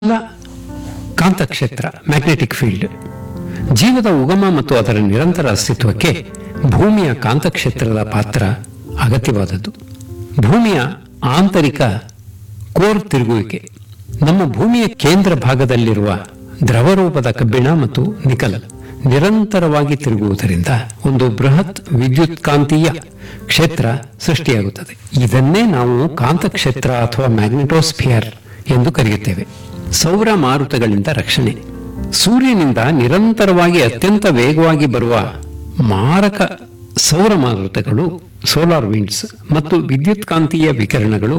ಅಲ್ಲ ಕಾಂತಕ್ಷೇತ್ರ magnetic field ಜೀವದ ಉಗಮ ಮತ್ತು ಅದರ ನಿರಂತರ ಅಸ್ತಿತ್ವಕ್ಕೆ ಭೂಮಿಯ ಕಾಂತಕ್ಷೇತ್ರದ ಪಾತ್ರ ಅಗತ್ಯವಾದದ್ದು ಭೂಮಿಯ ಆಂತರಿಕ ಕೋರ್ ತಿರುಗುವಿಕೆ ನಮ್ಮ ಭೂಮಿಯ ಕೇಂದ್ರ ಭಾಗದಲ್ಲಿರುವ ದ್ರವರೂಪದ ಕಬ್ಬಿಣ ಮತ್ತು ನಿಕಲ್ ನಿರಂತರವಾಗಿ ತಿರುಗುವುದರಿಂದ ಒಂದು ಬೃಹತ್ ವಿದ್ಯುತ್ಕಾಂತೀಯ ಕ್ಷೇತ್ರ ಸೃಷ್ಟಿಯಾಗುತ್ತದೆ ಇದನ್ನೇ ನಾವು ಕಾಂತಕ್ಷೇತ್ರ ಅಥವಾ ಮ್ಯಾಗ್ನೆಟೋಸ್ಫಿಯರ್ ಎಂದು ಕರೆಯುತ್ತೇವೆ ಸೌರ ಮಾರುತಗಳಿಂದ ರಕ್ಷಣೆ ಸೂರ್ಯನಿಂದ ನಿರಂತರವಾಗಿ ಅತ್ಯಂತ ವೇಗವಾಗಿ ಬರುವ ಮಾರಕ ಸೌರ ಮಾರುತಗಳು ಸೋಲಾರ್ ವಿಂಡ್ಸ್ ಮತ್ತು ವಿದ್ಯುತ್ಕಾಂತೀಯ ವಿಕಿರಣಗಳು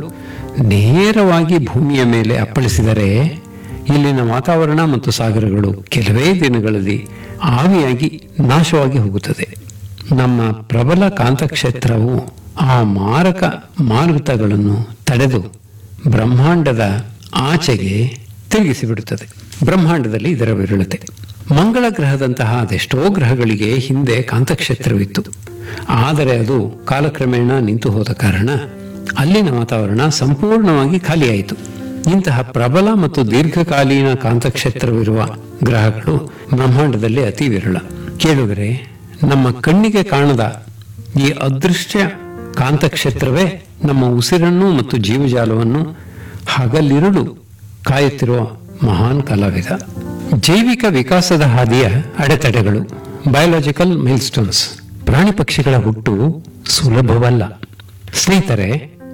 ನೇರವಾಗಿ ಭೂಮಿಯ ಮೇಲೆ ಅಪ್ಪಳಿಸಿದರೆ ಇಲ್ಲಿನ ವಾತಾವರಣ ಮತ್ತು ಸಾಗರಗಳು ಕೆಲವೇ ದಿನಗಳಲ್ಲಿ ಆವಿಯಾಗಿ ನಾಶವಾಗಿ ಹೋಗುತ್ತದೆ ನಮ್ಮ ಪ್ರಬಲ ಕಾಂತಕ್ಷೇತ್ರವು ಆ ಮಾರಕ ಮಾರುತಗಳನ್ನು ತಡೆದು ಬ್ರಹ್ಮಾಂಡದ ಆಚೆಗೆ ತಿರುಗಿಸಿಬಿಡುತ್ತದೆ ಬ್ರಹ್ಮಾಂಡದಲ್ಲಿ ಇದರ ವಿರಳತೆ ಮಂಗಳ ಗ್ರಹದಂತಹ ಅದೆಷ್ಟೋ ಗ್ರಹಗಳಿಗೆ ಹಿಂದೆ ಕಾಂತಕ್ಷೇತ್ರವಿತ್ತು ಆದರೆ ಅದು ಕಾಲಕ್ರಮೇಣ ನಿಂತು ಹೋದ ಕಾರಣ ಅಲ್ಲಿನ ವಾತಾವರಣ ಸಂಪೂರ್ಣವಾಗಿ ಖಾಲಿಯಾಯಿತು ಇಂತಹ ಪ್ರಬಲ ಮತ್ತು ದೀರ್ಘಕಾಲೀನ ಕಾಂತಕ್ಷೇತ್ರವಿರುವ ಗ್ರಹಗಳು ಬ್ರಹ್ಮಾಂಡದಲ್ಲಿ ಅತಿ ವಿರಳ ಕೇಳುಗರೆ ನಮ್ಮ ಕಣ್ಣಿಗೆ ಕಾಣದ ಈ ಅದೃಶ್ಯ ಕಾಂತಕ್ಷೇತ್ರವೇ ನಮ್ಮ ಉಸಿರನ್ನು ಮತ್ತು ಜೀವಜಾಲವನ್ನು ಹಗಲಿರುಳು ಕಾಯುತ್ತಿರುವ ಮಹಾನ್ ಕಲಾವಿದ ಜೈವಿಕ ವಿಕಾಸದ ಹಾದಿಯ ಅಡೆತಡೆಗಳು ಬಯೋಲಾಜಿಕಲ್ ಮೈಲ್ಸ್ಟೋನ್ಸ್ ಪ್ರಾಣಿ ಪಕ್ಷಿಗಳ ಹುಟ್ಟು ಸುಲಭವಲ್ಲ ಸ್ನೇಹಿತರೆ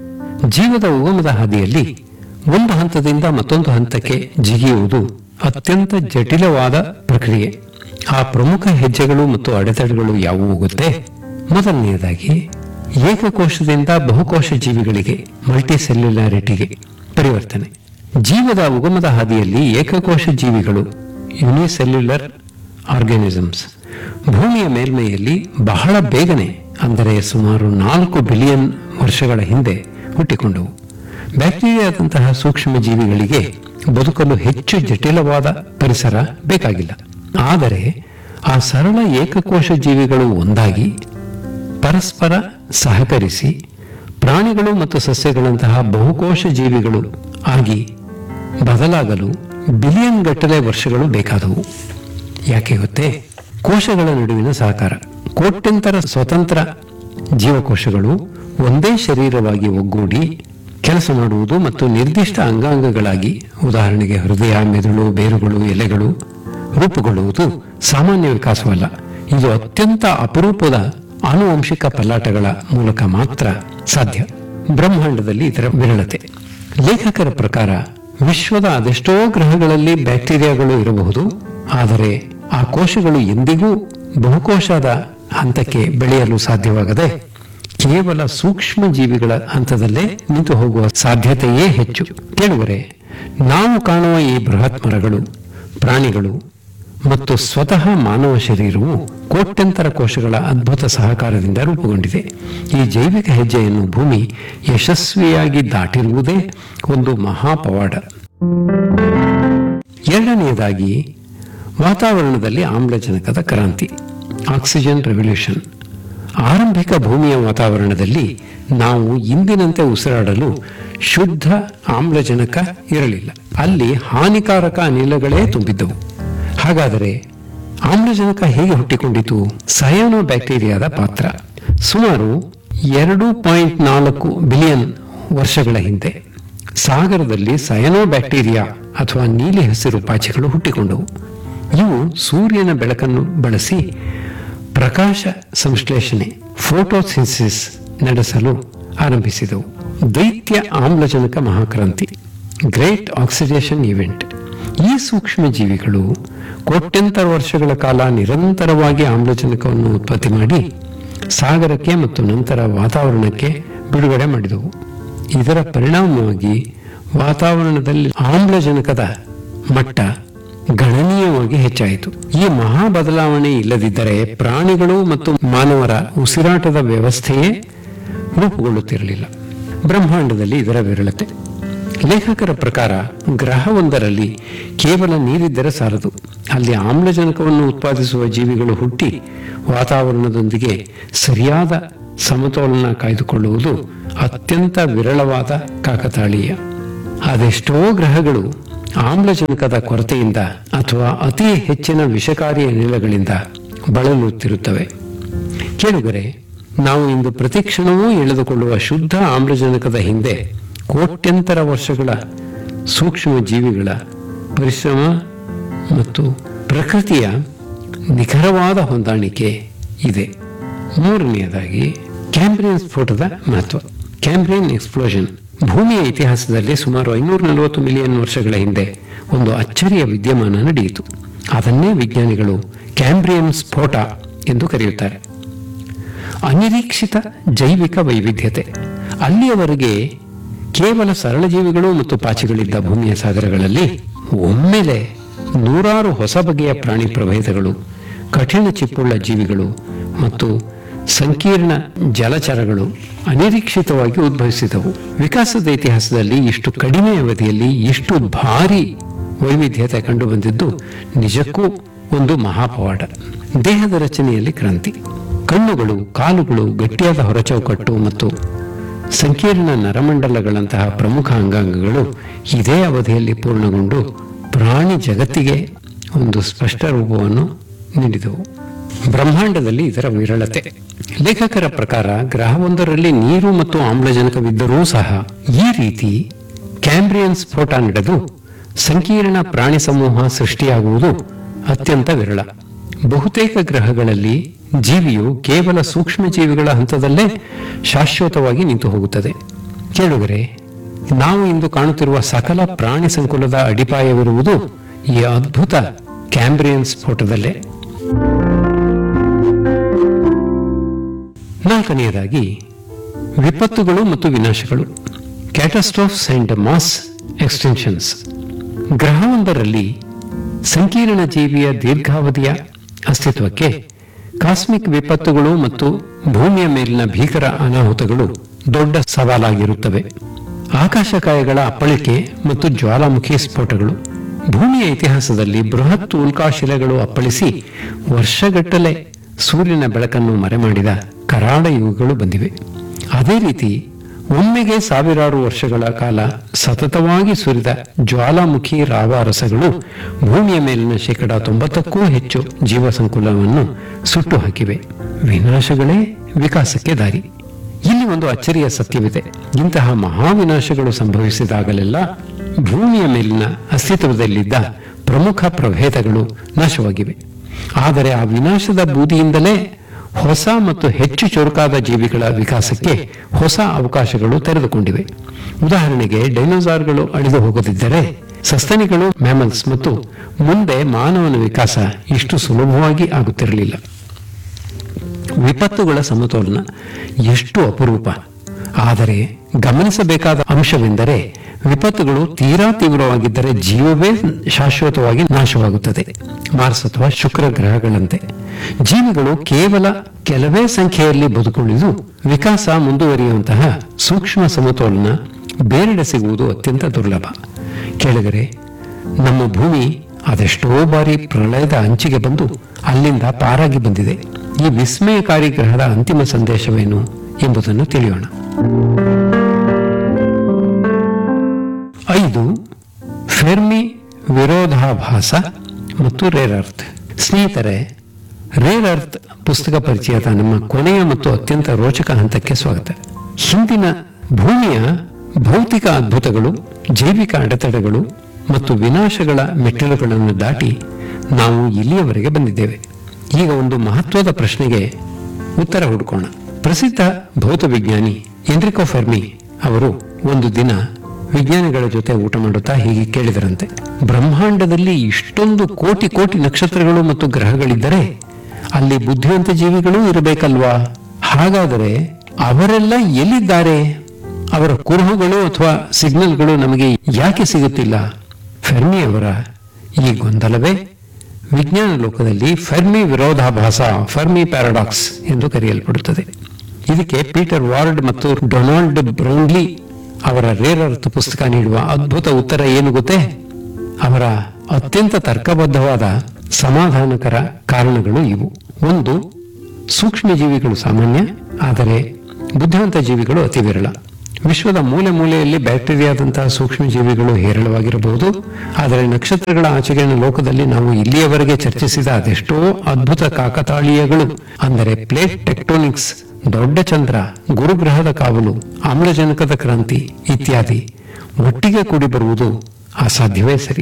ಜೀವದ ಉಗಮದ ಹಾದಿಯಲ್ಲಿ ಒಂದು ಹಂತದಿಂದ ಮತ್ತೊಂದು ಹಂತಕ್ಕೆ ಜಿಗಿಯುವುದು ಅತ್ಯಂತ ಜಟಿಲವಾದ ಪ್ರಕ್ರಿಯೆ ಆ ಪ್ರಮುಖ ಹೆಜ್ಜೆಗಳು ಮತ್ತು ಅಡೆತಡೆಗಳು ಯಾವುವು ಗೊತ್ತೇ ಮೊದಲನೆಯದಾಗಿ ಏಕಕೋಶದಿಂದ ಬಹುಕೋಶ ಜೀವಿಗಳಿಗೆ ಮಲ್ಟಿಸೆಲ್ಯುಲಾರಿಟಿಗೆ ಪರಿವರ್ತನೆ ಜೀವದ ಉಗಮದ ಹಾದಿಯಲ್ಲಿ ಏಕಕೋಶ ಜೀವಿಗಳು ಯುನಿಸೆಲ್ಯುಲರ್ ಆರ್ಗಾನಿಸಮ್ಸ್ ಭೂಮಿಯ ಮೇಲ್ಮೈಯಲ್ಲಿ ಬಹಳ ಬೇಗನೆ ಅಂದರೆ ಸುಮಾರು ನಾಲ್ಕು ಬಿಲಿಯನ್ ವರ್ಷಗಳ ಹಿಂದೆ ಹುಟ್ಟಿಕೊಂಡವು ಬ್ಯಾಕ್ಟೀರಿಯಾದಂತಹ ಸೂಕ್ಷ್ಮ ಜೀವಿಗಳಿಗೆ ಬದುಕಲು ಹೆಚ್ಚು ಜಟಿಲವಾದ ಪರಿಸರ ಬೇಕಾಗಿಲ್ಲ ಆದರೆ ಆ ಸರಳ ಏಕಕೋಶ ಜೀವಿಗಳು ಒಂದಾಗಿ ಪರಸ್ಪರ ಸಹಕರಿಸಿ ಪ್ರಾಣಿಗಳು ಮತ್ತು ಸಸ್ಯಗಳಂತಹ ಬಹುಕೋಶ ಜೀವಿಗಳು ಆಗಿ ಬದಲಾಗಲು ಬಿಲಿಯನ್ ಗಟ್ಟಲೆ ವರ್ಷಗಳು ಬೇಕಾದವು ಯಾಕೆ ಗೊತ್ತೇ ಕೋಶಗಳ ನಡುವಿನ ಸಹಕಾರ ಕೋಟ್ಯಂತರ ಸ್ವತಂತ್ರ ಜೀವಕೋಶಗಳು ಒಂದೇ ಶರೀರವಾಗಿ ಒಗ್ಗೂಡಿ ಕೆಲಸ ಮಾಡುವುದು ಮತ್ತು ನಿರ್ದಿಷ್ಟ ಅಂಗಾಂಗಗಳಾಗಿ ಉದಾಹರಣೆಗೆ ಹೃದಯ ಮೆದುಳು ಬೇರುಗಳು ಎಲೆಗಳು ರೂಪುಗೊಳ್ಳುವುದು ಸಾಮಾನ್ಯ ವಿಕಾಸವಲ್ಲ ಇದು ಅತ್ಯಂತ ಅಪರೂಪದ ಆನುವಂಶಿಕ ಪಲ್ಲಾಟಗಳ ಮೂಲಕ ಮಾತ್ರ ಸಾಧ್ಯ ಬ್ರಹ್ಮಾಂಡದಲ್ಲಿ ಇದರ ವಿರಳತೆ ಲೇಖಕರ ಪ್ರಕಾರ ವಿಶ್ವದ ಅದೆಷ್ಟೋ ಗ್ರಹಗಳಲ್ಲಿ ಬ್ಯಾಕ್ಟೀರಿಯಾಗಳು ಇರಬಹುದು ಆದರೆ ಆ ಕೋಶಗಳು ಎಂದಿಗೂ ಬಹುಕೋಶದ ಹಂತಕ್ಕೆ ಬೆಳೆಯಲು ಸಾಧ್ಯವಾಗದೆ ಕೇವಲ ಸೂಕ್ಷ್ಮ ಜೀವಿಗಳ ಹಂತದಲ್ಲೇ ನಿಂತು ಹೋಗುವ ಸಾಧ್ಯತೆಯೇ ಹೆಚ್ಚು ಕೇಳುವರೆ ನಾವು ಕಾಣುವ ಈ ಬೃಹತ್ ಮರಗಳು ಪ್ರಾಣಿಗಳು ಮತ್ತು ಸ್ವತಃ ಮಾನವ ಶರೀರವು ಕೋಟ್ಯಂತರ ಕೋಶಗಳ ಅದ್ಭುತ ಸಹಕಾರದಿಂದ ರೂಪುಗೊಂಡಿದೆ ಈ ಜೈವಿಕ ಹೆಜ್ಜೆಯನ್ನು ಭೂಮಿ ಯಶಸ್ವಿಯಾಗಿ ದಾಟಿರುವುದೇ ಒಂದು ಮಹಾಪವಾಡ ಎರಡನೆಯದಾಗಿ ವಾತಾವರಣದಲ್ಲಿ ಆಮ್ಲಜನಕದ ಕ್ರಾಂತಿ ಆಕ್ಸಿಜನ್ ರೆವಲ್ಯೂಷನ್ ಆರಂಭಿಕ ಭೂಮಿಯ ವಾತಾವರಣದಲ್ಲಿ ನಾವು ಇಂದಿನಂತೆ ಉಸಿರಾಡಲು ಶುದ್ಧ ಆಮ್ಲಜನಕ ಇರಲಿಲ್ಲ ಅಲ್ಲಿ ಹಾನಿಕಾರಕ ಅನಿಲಗಳೇ ತುಂಬಿದ್ದವು ಹಾಗಾದರೆ ಆಮ್ಲಜನಕ ಹೇಗೆ ಹುಟ್ಟಿಕೊಂಡಿತು ಸಯಾನೋ ಬ್ಯಾಕ್ಟೀರಿಯಾದ ಪಾತ್ರ ಸುಮಾರು ಎರಡು ಪಾಯಿಂಟ್ ನಾಲ್ಕು ಬಿಲಿಯನ್ ವರ್ಷಗಳ ಹಿಂದೆ ಸಾಗರದಲ್ಲಿ ಸಯನೋ ಬ್ಯಾಕ್ಟೀರಿಯಾ ಅಥವಾ ನೀಲಿ ಹಸಿರು ಪಾಚಿಗಳು ಹುಟ್ಟಿಕೊಂಡವು ಇವು ಸೂರ್ಯನ ಬೆಳಕನ್ನು ಬಳಸಿ ಪ್ರಕಾಶ ಸಂಶ್ಲೇಷಣೆ ಫೋಟೋಸಿನ್ಸಿಸ್ ನಡೆಸಲು ಆರಂಭಿಸಿದವು ದೈತ್ಯ ಆಮ್ಲಜನಕ ಮಹಾಕ್ರಾಂತಿ ಗ್ರೇಟ್ ಆಕ್ಸಿಡೇಷನ್ ಇವೆಂಟ್ ಈ ಸೂಕ್ಷ್ಮ ಜೀವಿಗಳು ಕೋಟ್ಯಂತರ ವರ್ಷಗಳ ಕಾಲ ನಿರಂತರವಾಗಿ ಆಮ್ಲಜನಕವನ್ನು ಉತ್ಪತ್ತಿ ಮಾಡಿ ಸಾಗರಕ್ಕೆ ಮತ್ತು ನಂತರ ವಾತಾವರಣಕ್ಕೆ ಬಿಡುಗಡೆ ಮಾಡಿದವು ಇದರ ಪರಿಣಾಮವಾಗಿ ವಾತಾವರಣದಲ್ಲಿ ಆಮ್ಲಜನಕದ ಮಟ್ಟ ಗಣನೀಯವಾಗಿ ಹೆಚ್ಚಾಯಿತು ಈ ಮಹಾ ಬದಲಾವಣೆ ಇಲ್ಲದಿದ್ದರೆ ಪ್ರಾಣಿಗಳು ಮತ್ತು ಮಾನವರ ಉಸಿರಾಟದ ವ್ಯವಸ್ಥೆಯೇ ರೂಪುಗೊಳ್ಳುತ್ತಿರಲಿಲ್ಲ ಬ್ರಹ್ಮಾಂಡದಲ್ಲಿ ಇದರ ವಿರಳತೆ ಲೇಖಕರ ಪ್ರಕಾರ ಗ್ರಹವೊಂದರಲ್ಲಿ ಕೇವಲ ನೀರಿದ್ದರೆ ಸಾಲದು ಅಲ್ಲಿ ಆಮ್ಲಜನಕವನ್ನು ಉತ್ಪಾದಿಸುವ ಜೀವಿಗಳು ಹುಟ್ಟಿ ವಾತಾವರಣದೊಂದಿಗೆ ಸರಿಯಾದ ಸಮತೋಲನ ಕಾಯ್ದುಕೊಳ್ಳುವುದು ಅತ್ಯಂತ ವಿರಳವಾದ ಕಾಕತಾಳೀಯ ಅದೆಷ್ಟೋ ಗ್ರಹಗಳು ಆಮ್ಲಜನಕದ ಕೊರತೆಯಿಂದ ಅಥವಾ ಅತಿ ಹೆಚ್ಚಿನ ವಿಷಕಾರಿ ಅನಿಲಗಳಿಂದ ಬಳಲುತ್ತಿರುತ್ತವೆ ಕೇಳುಗರೆ ನಾವು ಇಂದು ಪ್ರತಿಕ್ಷಣವೂ ಎಳೆದುಕೊಳ್ಳುವ ಶುದ್ಧ ಆಮ್ಲಜನಕದ ಹಿಂದೆ ಕೋಟ್ಯಂತರ ವರ್ಷಗಳ ಸೂಕ್ಷ್ಮ ಜೀವಿಗಳ ಪರಿಶ್ರಮ ಮತ್ತು ಪ್ರಕೃತಿಯ ನಿಖರವಾದ ಹೊಂದಾಣಿಕೆ ಇದೆ ಮೂರನೆಯದಾಗಿ ಕ್ಯಾಂಬ್ರಿಯನ್ ಸ್ಫೋಟದ ಮಹತ್ವ ಕ್ಯಾಂಬ್ರಿಯನ್ ಎಕ್ಸ್ಪ್ಲೋಷನ್ ಭೂಮಿಯ ಇತಿಹಾಸದಲ್ಲಿ ಸುಮಾರು ಐನೂರ ನಲವತ್ತು ಮಿಲಿಯನ್ ವರ್ಷಗಳ ಹಿಂದೆ ಒಂದು ಅಚ್ಚರಿಯ ವಿದ್ಯಮಾನ ನಡೆಯಿತು ಅದನ್ನೇ ವಿಜ್ಞಾನಿಗಳು ಕ್ಯಾಂಬ್ರಿಯನ್ ಸ್ಫೋಟ ಎಂದು ಕರೆಯುತ್ತಾರೆ ಅನಿರೀಕ್ಷಿತ ಜೈವಿಕ ವೈವಿಧ್ಯತೆ ಅಲ್ಲಿಯವರೆಗೆ ಕೇವಲ ಸರಳ ಜೀವಿಗಳು ಮತ್ತು ಪಾಚಿಗಳಿದ್ದ ಭೂಮಿಯ ಸಾಗರಗಳಲ್ಲಿ ಒಮ್ಮೆಲೆ ನೂರಾರು ಹೊಸ ಬಗೆಯ ಪ್ರಾಣಿ ಪ್ರಭೇದಗಳು ಕಠಿಣ ಚಿಪ್ಪುಳ್ಳ ಜೀವಿಗಳು ಮತ್ತು ಸಂಕೀರ್ಣ ಜಲಚರಗಳು ಅನಿರೀಕ್ಷಿತವಾಗಿ ಉದ್ಭವಿಸಿದವು ವಿಕಾಸದ ಇತಿಹಾಸದಲ್ಲಿ ಇಷ್ಟು ಕಡಿಮೆ ಅವಧಿಯಲ್ಲಿ ಇಷ್ಟು ಭಾರಿ ವೈವಿಧ್ಯತೆ ಕಂಡುಬಂದಿದ್ದು ನಿಜಕ್ಕೂ ಒಂದು ಮಹಾಪವಾಡ ದೇಹದ ರಚನೆಯಲ್ಲಿ ಕ್ರಾಂತಿ ಕಣ್ಣುಗಳು ಕಾಲುಗಳು ಗಟ್ಟಿಯಾದ ಹೊರಚೌಕಟ್ಟು ಮತ್ತು ಸಂಕೀರ್ಣ ನರಮಂಡಲಗಳಂತಹ ಪ್ರಮುಖ ಅಂಗಾಂಗಗಳು ಇದೇ ಅವಧಿಯಲ್ಲಿ ಪೂರ್ಣಗೊಂಡು ಪ್ರಾಣಿ ಜಗತ್ತಿಗೆ ಒಂದು ಸ್ಪಷ್ಟ ರೂಪವನ್ನು ನೀಡಿದವು ಬ್ರಹ್ಮಾಂಡದಲ್ಲಿ ಇದರ ವಿರಳತೆ ಲೇಖಕರ ಪ್ರಕಾರ ಗ್ರಹವೊಂದರಲ್ಲಿ ನೀರು ಮತ್ತು ಆಮ್ಲಜನಕವಿದ್ದರೂ ಸಹ ಈ ರೀತಿ ಕ್ಯಾಂಬ್ರಿಯನ್ ಸ್ಫೋಟ ನಡೆದು ಸಂಕೀರ್ಣ ಪ್ರಾಣಿ ಸಮೂಹ ಸೃಷ್ಟಿಯಾಗುವುದು ಅತ್ಯಂತ ವಿರಳ ಬಹುತೇಕ ಗ್ರಹಗಳಲ್ಲಿ ಜೀವಿಯು ಕೇವಲ ಸೂಕ್ಷ್ಮ ಜೀವಿಗಳ ಹಂತದಲ್ಲೇ ಶಾಶ್ವತವಾಗಿ ನಿಂತು ಹೋಗುತ್ತದೆ ಕೇಳುಗರೆ ನಾವು ಇಂದು ಕಾಣುತ್ತಿರುವ ಸಕಲ ಪ್ರಾಣಿ ಸಂಕುಲದ ಅಡಿಪಾಯವಿರುವುದು ಈ ಅದ್ಭುತ ಕ್ಯಾಂಬ್ರಿಯನ್ ಸ್ಫೋಟದಲ್ಲೇ ನಾಲ್ಕನೆಯದಾಗಿ ವಿಪತ್ತುಗಳು ಮತ್ತು ವಿನಾಶಗಳು ಕ್ಯಾಟಸ್ಟ್ರೋಫ್ಸ್ ಅಂಡ್ ಮಾಸ್ ಎಕ್ಸ್ಟೆನ್ಷನ್ಸ್ ಗ್ರಹವೊಂದರಲ್ಲಿ ಸಂಕೀರ್ಣ ಜೀವಿಯ ದೀರ್ಘಾವಧಿಯ ಅಸ್ತಿತ್ವಕ್ಕೆ ಕಾಸ್ಮಿಕ್ ವಿಪತ್ತುಗಳು ಮತ್ತು ಭೂಮಿಯ ಮೇಲಿನ ಭೀಕರ ಅನಾಹುತಗಳು ದೊಡ್ಡ ಸವಾಲಾಗಿರುತ್ತವೆ ಆಕಾಶಕಾಯಗಳ ಅಪ್ಪಳಿಕೆ ಮತ್ತು ಜ್ವಾಲಾಮುಖಿ ಸ್ಫೋಟಗಳು ಭೂಮಿಯ ಇತಿಹಾಸದಲ್ಲಿ ಬೃಹತ್ ಉಲ್ಕಾಶಿಲೆಗಳು ಅಪ್ಪಳಿಸಿ ವರ್ಷಗಟ್ಟಲೆ ಸೂರ್ಯನ ಬೆಳಕನ್ನು ಮರೆಮಾಡಿದ ಕರಾಳ ಯುಗಗಳು ಬಂದಿವೆ ಅದೇ ರೀತಿ ಒಮ್ಮೆಗೆ ಸಾವಿರಾರು ವರ್ಷಗಳ ಕಾಲ ಸತತವಾಗಿ ಸುರಿದ ಜ್ವಾಲಾಮುಖಿ ರಾವಾರಸಗಳು ಭೂಮಿಯ ಮೇಲಿನ ಶೇಕಡ ತೊಂಬತ್ತಕ್ಕೂ ಹೆಚ್ಚು ಜೀವ ಸಂಕುಲವನ್ನು ಸುಟ್ಟು ಹಾಕಿವೆ ವಿನಾಶಗಳೇ ವಿಕಾಸಕ್ಕೆ ದಾರಿ ಇಲ್ಲಿ ಒಂದು ಅಚ್ಚರಿಯ ಸತ್ಯವಿದೆ ಇಂತಹ ಮಹಾವಿನಾಶಗಳು ಸಂಭವಿಸಿದಾಗಲೆಲ್ಲ ಭೂಮಿಯ ಮೇಲಿನ ಅಸ್ತಿತ್ವದಲ್ಲಿದ್ದ ಪ್ರಮುಖ ಪ್ರಭೇದಗಳು ನಾಶವಾಗಿವೆ ಆದರೆ ಆ ವಿನಾಶದ ಬೂದಿಯಿಂದಲೇ ಹೊಸ ಮತ್ತು ಹೆಚ್ಚು ಚುರುಕಾದ ಜೀವಿಗಳ ವಿಕಾಸಕ್ಕೆ ಹೊಸ ಅವಕಾಶಗಳು ತೆರೆದುಕೊಂಡಿವೆ ಉದಾಹರಣೆಗೆ ಡೈನೋಸಾರ್ಗಳು ಅಳಿದು ಹೋಗದಿದ್ದರೆ ಸಸ್ತನಿಗಳು ಮ್ಯಾಮಲ್ಸ್ ಮತ್ತು ಮುಂದೆ ಮಾನವನ ವಿಕಾಸ ಇಷ್ಟು ಸುಲಭವಾಗಿ ಆಗುತ್ತಿರಲಿಲ್ಲ ವಿಪತ್ತುಗಳ ಸಮತೋಲನ ಎಷ್ಟು ಅಪರೂಪ ಆದರೆ ಗಮನಿಸಬೇಕಾದ ಅಂಶವೆಂದರೆ ವಿಪತ್ತುಗಳು ತೀರಾ ತೀವ್ರವಾಗಿದ್ದರೆ ಜೀವವೇ ಶಾಶ್ವತವಾಗಿ ನಾಶವಾಗುತ್ತದೆ ಮಾರ್ಸ್ ಅಥವಾ ಶುಕ್ರ ಗ್ರಹಗಳಂತೆ ಜೀವಿಗಳು ಕೇವಲ ಕೆಲವೇ ಸಂಖ್ಯೆಯಲ್ಲಿ ಬದುಕುಳಿದು ವಿಕಾಸ ಮುಂದುವರಿಯುವಂತಹ ಸೂಕ್ಷ್ಮ ಸಮತೋಲನ ಬೇರೆಡೆ ಸಿಗುವುದು ಅತ್ಯಂತ ದುರ್ಲಭ ಕೆಳಗರೆ ನಮ್ಮ ಭೂಮಿ ಅದೆಷ್ಟೋ ಬಾರಿ ಪ್ರಳಯದ ಅಂಚಿಗೆ ಬಂದು ಅಲ್ಲಿಂದ ಪಾರಾಗಿ ಬಂದಿದೆ ಈ ವಿಸ್ಮಯಕಾರಿ ಗ್ರಹದ ಅಂತಿಮ ಸಂದೇಶವೇನು ಎಂಬುದನ್ನು ತಿಳಿಯೋಣ ಐದು ಫೆರ್ಮಿ ವಿರೋಧಾಭಾಸ ಮತ್ತು ರೇರ್ ಅರ್ತ್ ಸ್ನೇಹಿತರೆ ರೇರ್ ಅರ್ತ್ ಪುಸ್ತಕ ಪರಿಚಯದ ನಮ್ಮ ಕೊನೆಯ ಮತ್ತು ಅತ್ಯಂತ ರೋಚಕ ಹಂತಕ್ಕೆ ಸ್ವಾಗತ ಹಿಂದಿನ ಭೂಮಿಯ ಭೌತಿಕ ಅದ್ಭುತಗಳು ಜೈವಿಕ ಅಡೆತಡೆಗಳು ಮತ್ತು ವಿನಾಶಗಳ ಮೆಟ್ಟಿಲುಗಳನ್ನು ದಾಟಿ ನಾವು ಇಲ್ಲಿಯವರೆಗೆ ಬಂದಿದ್ದೇವೆ ಈಗ ಒಂದು ಮಹತ್ವದ ಪ್ರಶ್ನೆಗೆ ಉತ್ತರ ಹುಡುಕೋಣ ಪ್ರಸಿದ್ಧ ಭೌತ ವಿಜ್ಞಾನಿ ಎಂದ್ರಿಕೋ ಫೆರ್ಮಿ ಅವರು ಒಂದು ದಿನ ವಿಜ್ಞಾನಿಗಳ ಜೊತೆ ಊಟ ಮಾಡುತ್ತಾ ಹೀಗೆ ಕೇಳಿದರಂತೆ ಬ್ರಹ್ಮಾಂಡದಲ್ಲಿ ಇಷ್ಟೊಂದು ಕೋಟಿ ಕೋಟಿ ನಕ್ಷತ್ರಗಳು ಮತ್ತು ಗ್ರಹಗಳಿದ್ದರೆ ಅಲ್ಲಿ ಬುದ್ಧಿವಂತ ಜೀವಿಗಳೂ ಇರಬೇಕಲ್ವಾ ಹಾಗಾದರೆ ಅವರೆಲ್ಲ ಎಲ್ಲಿದ್ದಾರೆ ಅವರ ಕುರುಹುಗಳು ಅಥವಾ ಸಿಗ್ನಲ್ಗಳು ನಮಗೆ ಯಾಕೆ ಸಿಗುತ್ತಿಲ್ಲ ಫೆರ್ಮಿ ಅವರ ಈ ಗೊಂದಲವೇ ವಿಜ್ಞಾನ ಲೋಕದಲ್ಲಿ ಫೆರ್ಮಿ ವಿರೋಧಾಭಾಸ ಫೆರ್ಮಿ ಪ್ಯಾರಾಡಾಕ್ಸ್ ಎಂದು ಕರೆಯಲ್ಪಡುತ್ತದೆ ಇದಕ್ಕೆ ಪೀಟರ್ ವಾರ್ಡ್ ಮತ್ತು ಡೊನಾಲ್ಡ್ ಬ್ರೌನ್ಲಿ ಅವರ ರೇರ್ ಅರ್ತ್ ಪುಸ್ತಕ ನೀಡುವ ಅದ್ಭುತ ಉತ್ತರ ಏನು ಗೊತ್ತೇ ಅವರ ಅತ್ಯಂತ ತರ್ಕಬದ್ಧವಾದ ಸಮಾಧಾನಕರ ಕಾರಣಗಳು ಇವು ಒಂದು ಸೂಕ್ಷ್ಮ ಜೀವಿಗಳು ಸಾಮಾನ್ಯ ಆದರೆ ಬುದ್ಧಿವಂತ ಜೀವಿಗಳು ಅತಿ ವಿರಳ ವಿಶ್ವದ ಮೂಲೆ ಮೂಲೆಯಲ್ಲಿ ಬ್ಯಾಕ್ಟೀರಿಯಾದಂತಹ ಸೂಕ್ಷ್ಮ ಜೀವಿಗಳು ಹೇರಳವಾಗಿರಬಹುದು ಆದರೆ ನಕ್ಷತ್ರಗಳ ಆಚೆಗಿನ ಲೋಕದಲ್ಲಿ ನಾವು ಇಲ್ಲಿಯವರೆಗೆ ಚರ್ಚಿಸಿದ ಅದೆಷ್ಟೋ ಅದ್ಭುತ ಕಾಕತಾಳೀಯಗಳು ಅಂದರೆ ಪ್ಲೇಟ್ ಟೆಕ್ಟೋನಿಕ್ಸ್ ದೊಡ್ಡ ಚಂದ್ರ ಗುರುಗ್ರಹದ ಕಾವಲು ಆಮ್ಲಜನಕದ ಕ್ರಾಂತಿ ಇತ್ಯಾದಿ ಒಟ್ಟಿಗೆ ಕೂಡಿ ಬರುವುದು ಅಸಾಧ್ಯವೇ ಸರಿ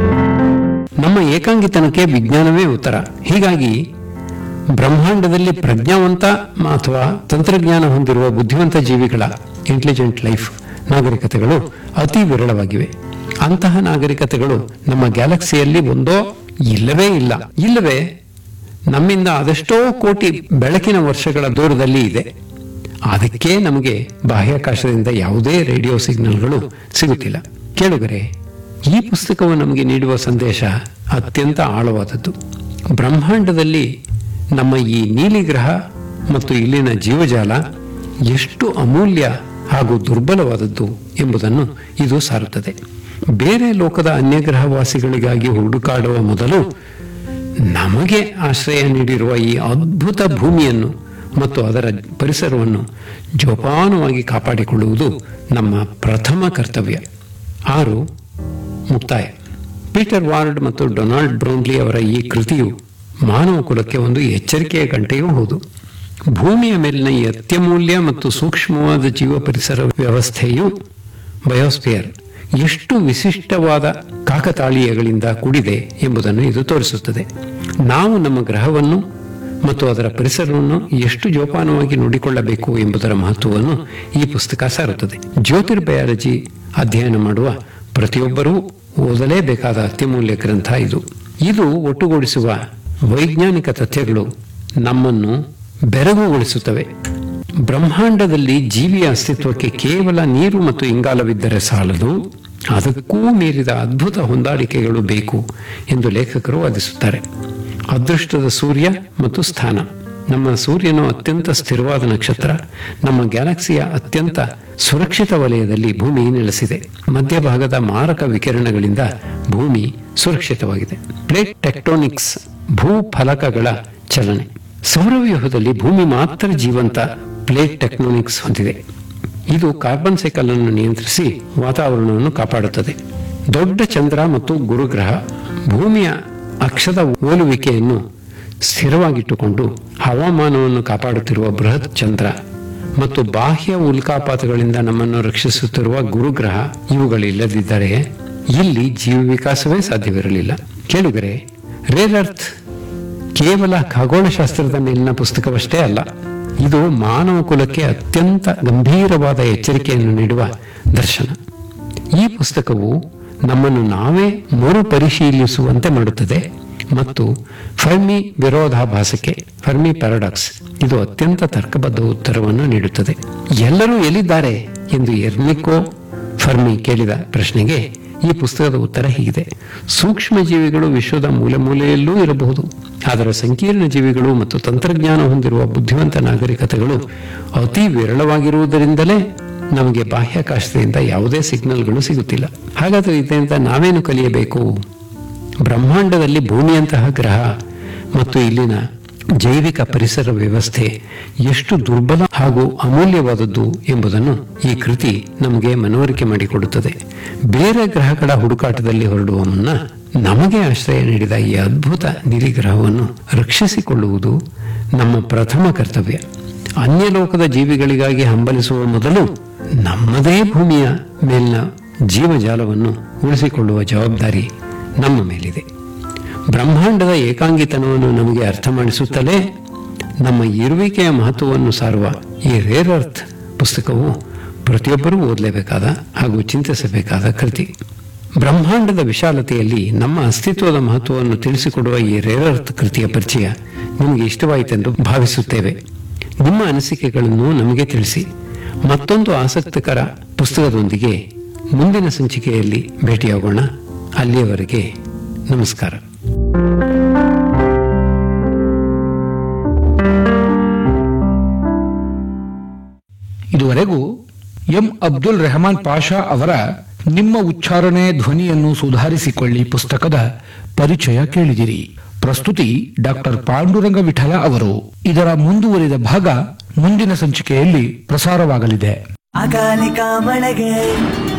ನಮ್ಮ ಏಕಾಂಗಿತನಕ್ಕೆ ವಿಜ್ಞಾನವೇ ಉತ್ತರ ಹೀಗಾಗಿ ಬ್ರಹ್ಮಾಂಡದಲ್ಲಿ ಪ್ರಜ್ಞಾವಂತ ಅಥವಾ ತಂತ್ರಜ್ಞಾನ ಹೊಂದಿರುವ ಬುದ್ಧಿವಂತ ಜೀವಿಗಳ ಇಂಟೆಲಿಜೆಂಟ್ ಲೈಫ್ ನಾಗರಿಕತೆಗಳು ಅತಿ ವಿರಳವಾಗಿವೆ ಅಂತಹ ನಾಗರಿಕತೆಗಳು ನಮ್ಮ ಗ್ಯಾಲಕ್ಸಿಯಲ್ಲಿ ಒಂದೋ ಇಲ್ಲವೇ ಇಲ್ಲ ಇಲ್ಲವೇ ನಮ್ಮಿಂದ ಅದೆಷ್ಟೋ ಕೋಟಿ ಬೆಳಕಿನ ವರ್ಷಗಳ ದೂರದಲ್ಲಿ ಇದೆ ಅದಕ್ಕೆ ನಮಗೆ ಬಾಹ್ಯಾಕಾಶದಿಂದ ಯಾವುದೇ ರೇಡಿಯೋ ಸಿಗ್ನಲ್ಗಳು ಸಿಗುತ್ತಿಲ್ಲ ಕೇಳುಗರೆ ಈ ಪುಸ್ತಕವು ನಮಗೆ ನೀಡುವ ಸಂದೇಶ ಅತ್ಯಂತ ಆಳವಾದದ್ದು ಬ್ರಹ್ಮಾಂಡದಲ್ಲಿ ನಮ್ಮ ಈ ನೀಲಿ ಗ್ರಹ ಮತ್ತು ಇಲ್ಲಿನ ಜೀವಜಾಲ ಎಷ್ಟು ಅಮೂಲ್ಯ ಹಾಗೂ ದುರ್ಬಲವಾದದ್ದು ಎಂಬುದನ್ನು ಇದು ಸಾರುತ್ತದೆ ಬೇರೆ ಲೋಕದ ಅನ್ಯಗ್ರಹವಾಸಿಗಳಿಗಾಗಿ ಹುಡುಕಾಡುವ ಮೊದಲು ನಮಗೆ ಆಶ್ರಯ ನೀಡಿರುವ ಈ ಅದ್ಭುತ ಭೂಮಿಯನ್ನು ಮತ್ತು ಅದರ ಪರಿಸರವನ್ನು ಜೋಪಾನವಾಗಿ ಕಾಪಾಡಿಕೊಳ್ಳುವುದು ನಮ್ಮ ಪ್ರಥಮ ಕರ್ತವ್ಯ ಆರು ಮುಕ್ತಾಯ ಪೀಟರ್ ವಾರ್ಡ್ ಮತ್ತು ಡೊನಾಲ್ಡ್ ಬ್ರೌನ್ಲಿ ಅವರ ಈ ಕೃತಿಯು ಮಾನವ ಕುಲಕ್ಕೆ ಒಂದು ಎಚ್ಚರಿಕೆಯ ಗಂಟೆಯೂ ಹೌದು ಭೂಮಿಯ ಮೇಲಿನ ಈ ಅತ್ಯಮೂಲ್ಯ ಮತ್ತು ಸೂಕ್ಷ್ಮವಾದ ಜೀವ ಪರಿಸರ ವ್ಯವಸ್ಥೆಯು ಬಯೋಸ್ಪಿಯರ್ ಎಷ್ಟು ವಿಶಿಷ್ಟವಾದ ಕಾಕತಾಳೀಯಗಳಿಂದ ಕೂಡಿದೆ ಎಂಬುದನ್ನು ಇದು ತೋರಿಸುತ್ತದೆ ನಾವು ನಮ್ಮ ಗ್ರಹವನ್ನು ಮತ್ತು ಅದರ ಪರಿಸರವನ್ನು ಎಷ್ಟು ಜೋಪಾನವಾಗಿ ನೋಡಿಕೊಳ್ಳಬೇಕು ಎಂಬುದರ ಮಹತ್ವವನ್ನು ಈ ಪುಸ್ತಕ ಸಾರುತ್ತದೆ ಜ್ಯೋತಿರ್ಬಯಾಲಜಿ ಅಧ್ಯಯನ ಮಾಡುವ ಪ್ರತಿಯೊಬ್ಬರೂ ಓದಲೇಬೇಕಾದ ಅತ್ಯಮೂಲ್ಯ ಗ್ರಂಥ ಇದು ಇದು ಒಟ್ಟುಗೂಡಿಸುವ ವೈಜ್ಞಾನಿಕ ತಥ್ಯಗಳು ನಮ್ಮನ್ನು ಬೆರಗುಗೊಳಿಸುತ್ತವೆ ಬ್ರಹ್ಮಾಂಡದಲ್ಲಿ ಜೀವಿಯ ಅಸ್ತಿತ್ವಕ್ಕೆ ಕೇವಲ ನೀರು ಮತ್ತು ಇಂಗಾಲವಿದ್ದರೆ ಸಾಲದು ಅದಕ್ಕೂ ಮೀರಿದ ಅದ್ಭುತ ಹೊಂದಾಣಿಕೆಗಳು ಬೇಕು ಎಂದು ಲೇಖಕರು ವಾದಿಸುತ್ತಾರೆ ಅದೃಷ್ಟದ ಸೂರ್ಯ ಮತ್ತು ಸ್ಥಾನ ನಮ್ಮ ಸೂರ್ಯನು ಅತ್ಯಂತ ಸ್ಥಿರವಾದ ನಕ್ಷತ್ರ ನಮ್ಮ ಗ್ಯಾಲಕ್ಸಿಯ ಅತ್ಯಂತ ಸುರಕ್ಷಿತ ವಲಯದಲ್ಲಿ ಭೂಮಿ ನೆಲೆಸಿದೆ ಮಧ್ಯಭಾಗದ ಮಾರಕ ವಿಕಿರಣಗಳಿಂದ ಭೂಮಿ ಸುರಕ್ಷಿತವಾಗಿದೆ ಪ್ಲೇಟ್ ಟೆಕ್ಟೋನಿಕ್ಸ್ ಭೂಫಲಕಗಳ ಚಲನೆ ಸೌರವ್ಯೂಹದಲ್ಲಿ ಭೂಮಿ ಮಾತ್ರ ಜೀವಂತ ಪ್ಲೇಟ್ ಟೆಕ್ಟೋನಿಕ್ಸ್ ಹೊಂದಿದೆ ಇದು ಕಾರ್ಬನ್ ಸೈಕಲ್ ಅನ್ನು ನಿಯಂತ್ರಿಸಿ ವಾತಾವರಣವನ್ನು ಕಾಪಾಡುತ್ತದೆ ದೊಡ್ಡ ಚಂದ್ರ ಮತ್ತು ಗುರುಗ್ರಹ ಭೂಮಿಯ ಅಕ್ಷದ ಓಲುವಿಕೆಯನ್ನು ಸ್ಥಿರವಾಗಿಟ್ಟುಕೊಂಡು ಹವಾಮಾನವನ್ನು ಕಾಪಾಡುತ್ತಿರುವ ಬೃಹತ್ ಚಂದ್ರ ಮತ್ತು ಬಾಹ್ಯ ಉಲ್ಕಾಪಾತಗಳಿಂದ ನಮ್ಮನ್ನು ರಕ್ಷಿಸುತ್ತಿರುವ ಗುರುಗ್ರಹ ಇವುಗಳಿಲ್ಲದಿದ್ದರೆ ಇಲ್ಲಿ ಜೀವ ವಿಕಾಸವೇ ಸಾಧ್ಯವಿರಲಿಲ್ಲ ಕೇಳುಗರೆ ರೇರ್ ಅರ್ತ್ ಕೇವಲ ಖಗೋಳಶಾಸ್ತ್ರದ ಮೇಲಿನ ಪುಸ್ತಕವಷ್ಟೇ ಅಲ್ಲ ಇದು ಮಾನವ ಕುಲಕ್ಕೆ ಅತ್ಯಂತ ಗಂಭೀರವಾದ ಎಚ್ಚರಿಕೆಯನ್ನು ನೀಡುವ ದರ್ಶನ ಈ ಪುಸ್ತಕವು ನಮ್ಮನ್ನು ನಾವೇ ಮರುಪರಿಶೀಲಿಸುವಂತೆ ಮಾಡುತ್ತದೆ ಮತ್ತು ಫರ್ಮಿ ವಿರೋಧಾಭಾಸಕ್ಕೆ ಫರ್ಮಿ ಪ್ಯಾರಾಡಾಕ್ಸ್ ಇದು ಅತ್ಯಂತ ತರ್ಕಬದ್ಧ ಉತ್ತರವನ್ನು ನೀಡುತ್ತದೆ ಎಲ್ಲರೂ ಎಲ್ಲಿದ್ದಾರೆ ಎಂದು ಎರ್ನಿಕೋ ಫರ್ಮಿ ಕೇಳಿದ ಪ್ರಶ್ನೆಗೆ ಈ ಪುಸ್ತಕದ ಉತ್ತರ ಹೀಗಿದೆ ಸೂಕ್ಷ್ಮ ಜೀವಿಗಳು ವಿಶ್ವದ ಮೂಲೆ ಮೂಲೆಯಲ್ಲೂ ಇರಬಹುದು ಆದರೆ ಸಂಕೀರ್ಣ ಜೀವಿಗಳು ಮತ್ತು ತಂತ್ರಜ್ಞಾನ ಹೊಂದಿರುವ ಬುದ್ಧಿವಂತ ನಾಗರಿಕತೆಗಳು ಅತಿ ವಿರಳವಾಗಿರುವುದರಿಂದಲೇ ನಮಗೆ ಬಾಹ್ಯಾಕಾಶದಿಂದ ಯಾವುದೇ ಸಿಗ್ನಲ್ಗಳು ಸಿಗುತ್ತಿಲ್ಲ ಹಾಗಾದರೆ ಇದರಿಂದ ನಾವೇನು ಕಲಿಯಬೇಕು ಬ್ರಹ್ಮಾಂಡದಲ್ಲಿ ಭೂಮಿಯಂತಹ ಗ್ರಹ ಮತ್ತು ಇಲ್ಲಿನ ಜೈವಿಕ ಪರಿಸರ ವ್ಯವಸ್ಥೆ ಎಷ್ಟು ದುರ್ಬಲ ಹಾಗೂ ಅಮೂಲ್ಯವಾದದ್ದು ಎಂಬುದನ್ನು ಈ ಕೃತಿ ನಮಗೆ ಮನವರಿಕೆ ಮಾಡಿಕೊಡುತ್ತದೆ ಬೇರೆ ಗ್ರಹಗಳ ಹುಡುಕಾಟದಲ್ಲಿ ಹೊರಡುವ ಮುನ್ನ ನಮಗೆ ಆಶ್ರಯ ನೀಡಿದ ಈ ಅದ್ಭುತ ನಿರಿಗ್ರಹವನ್ನು ರಕ್ಷಿಸಿಕೊಳ್ಳುವುದು ನಮ್ಮ ಪ್ರಥಮ ಕರ್ತವ್ಯ ಅನ್ಯಲೋಕದ ಜೀವಿಗಳಿಗಾಗಿ ಹಂಬಲಿಸುವ ಮೊದಲು ನಮ್ಮದೇ ಭೂಮಿಯ ಮೇಲಿನ ಜೀವಜಾಲವನ್ನು ಉಳಿಸಿಕೊಳ್ಳುವ ಜವಾಬ್ದಾರಿ ನಮ್ಮ ಮೇಲಿದೆ ಬ್ರಹ್ಮಾಂಡದ ಏಕಾಂಗಿತನವನ್ನು ನಮಗೆ ಅರ್ಥ ಮಾಡಿಸುತ್ತಲೇ ನಮ್ಮ ಇರುವಿಕೆಯ ಮಹತ್ವವನ್ನು ಸಾರುವ ಈ ರೇರ್ ಅರ್ತ್ ಪುಸ್ತಕವು ಪ್ರತಿಯೊಬ್ಬರೂ ಓದಲೇಬೇಕಾದ ಹಾಗೂ ಚಿಂತಿಸಬೇಕಾದ ಕೃತಿ ಬ್ರಹ್ಮಾಂಡದ ವಿಶಾಲತೆಯಲ್ಲಿ ನಮ್ಮ ಅಸ್ತಿತ್ವದ ಮಹತ್ವವನ್ನು ತಿಳಿಸಿಕೊಡುವ ಈ ರೇರ್ ಅರ್ತ್ ಕೃತಿಯ ಪರಿಚಯ ನಿಮಗೆ ಇಷ್ಟವಾಯಿತೆಂದು ಭಾವಿಸುತ್ತೇವೆ ನಿಮ್ಮ ಅನಿಸಿಕೆಗಳನ್ನು ನಮಗೆ ತಿಳಿಸಿ ಮತ್ತೊಂದು ಆಸಕ್ತಿಕರ ಪುಸ್ತಕದೊಂದಿಗೆ ಮುಂದಿನ ಸಂಚಿಕೆಯಲ್ಲಿ ಭೇಟಿಯಾಗೋಣ ಅಲ್ಲಿಯವರೆಗೆ ನಮಸ್ಕಾರ ಇದುವರೆಗೂ ಎಂ ಅಬ್ದುಲ್ ರೆಹಮಾನ್ ಪಾಷಾ ಅವರ ನಿಮ್ಮ ಉಚ್ಚಾರಣೆ ಧ್ವನಿಯನ್ನು ಸುಧಾರಿಸಿಕೊಳ್ಳಿ ಪುಸ್ತಕದ ಪರಿಚಯ ಕೇಳಿದಿರಿ ಪ್ರಸ್ತುತಿ ಡಾಕ್ಟರ್ ಪಾಂಡುರಂಗ ವಿಠಲ ಅವರು ಇದರ ಮುಂದುವರಿದ ಭಾಗ ಮುಂದಿನ ಸಂಚಿಕೆಯಲ್ಲಿ ಪ್ರಸಾರವಾಗಲಿದೆ ಅಕಾಲಿಕ ಮಳೆಗೆ